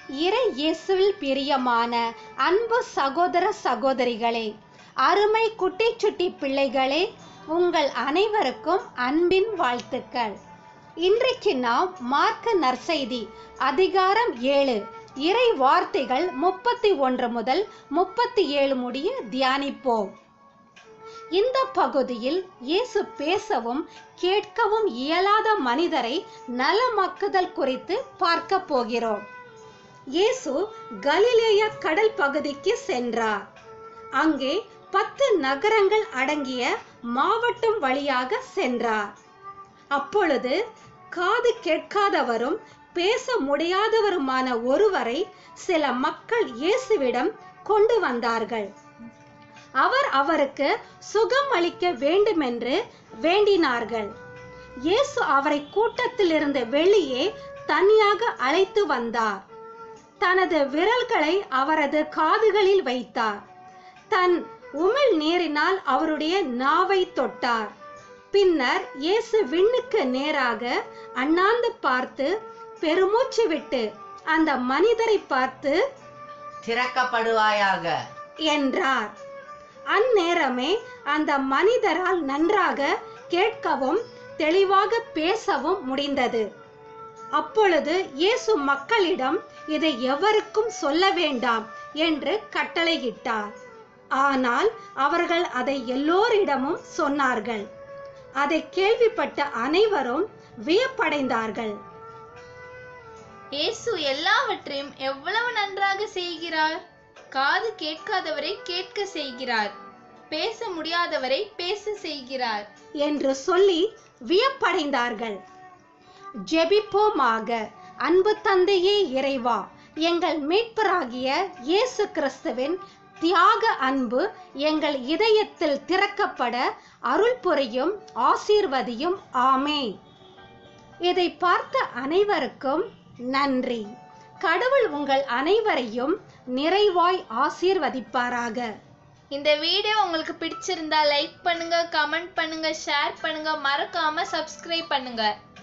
இறை இயேசுவில் பிரியமான அன்பு சகோதர சகோதரிகளே அருமை குட்டி சுட்டி பிள்ளைகளே உங்கள் அனைவருக்கும் அன்பின் வாழ்த்துக்கள் இன்றைக்கு நாம் மார்க்க நற்செய்தி அதிகாரம் ஏழு இறை வார்த்தைகள் முப்பத்தி ஒன்று முதல் முப்பத்தி ஏழு முடிய தியானிப்போம் இந்த பகுதியில் இயேசு பேசவும் கேட்கவும் இயலாத மனிதரை நலமாக்குதல் குறித்து பார்க்க போகிறோம் இயேசு கலிலேய கடல் பகுதிக்கு சென்றார் அங்கே பத்து நகரங்கள் அடங்கிய மாவட்டம் வழியாக சென்றார் அப்பொழுது காது கேட்காதவரும் பேச முடியாதவருமான ஒருவரை சில மக்கள் இயேசுவிடம் கொண்டு வந்தார்கள் அவர் அவருக்கு சுகம் அளிக்க வேண்டுமென்று வேண்டினார்கள் இயேசு அவரை கூட்டத்திலிருந்து வெளியே தனியாக அழைத்து வந்தார் தனது விரல்களை அவரது காதுகளில் வைத்தார் தன் உமிழ் நீரினால் அவருடைய நாவை தொட்டார் பின்னர் இயேசு விண்ணுக்கு நேராக அண்ணாந்து பார்த்து பெருமூச்சு விட்டு அந்த மனிதரை பார்த்து திறக்கப்படுவாயாக என்றார் அந்நேரமே அந்த மனிதரால் நன்றாக கேட்கவும் தெளிவாக பேசவும் முடிந்தது அப்பொழுது இயேசு மக்களிடம் இதை எவருக்கும் சொல்ல வேண்டாம் என்று கட்டளையிட்டார் ஆனால் அவர்கள் அதை எல்லோரிடமும் சொன்னார்கள் அதை கேள்விப்பட்ட அனைவரும் வியப்படைந்தார்கள் இயேசு எல்லாவற்றையும் எவ்வளவு நன்றாக செய்கிறார் காது கேட்காதவரை கேட்க செய்கிறார் பேச முடியாதவரை பேச செய்கிறார் என்று சொல்லி வியப்படைந்தார்கள் ஜெபிப்போமாக அன்பு தந்தையே இறைவா எங்கள் மீட்பராகிய இயேசு கிறிஸ்துவின் தியாக அன்பு எங்கள் இதயத்தில் திறக்கப்பட அருள் புரியும் ஆசீர்வதியும் ஆமே இதை பார்த்த அனைவருக்கும் நன்றி கடவுள் உங்கள் அனைவரையும் நிறைவாய் ஆசீர்வதிப்பாராக இந்த வீடியோ உங்களுக்கு பிடிச்சிருந்தா லைக் பண்ணுங்க கமெண்ட் பண்ணுங்க ஷேர் பண்ணுங்க மறக்காம சப்ஸ்கிரைப் பண்ணுங்க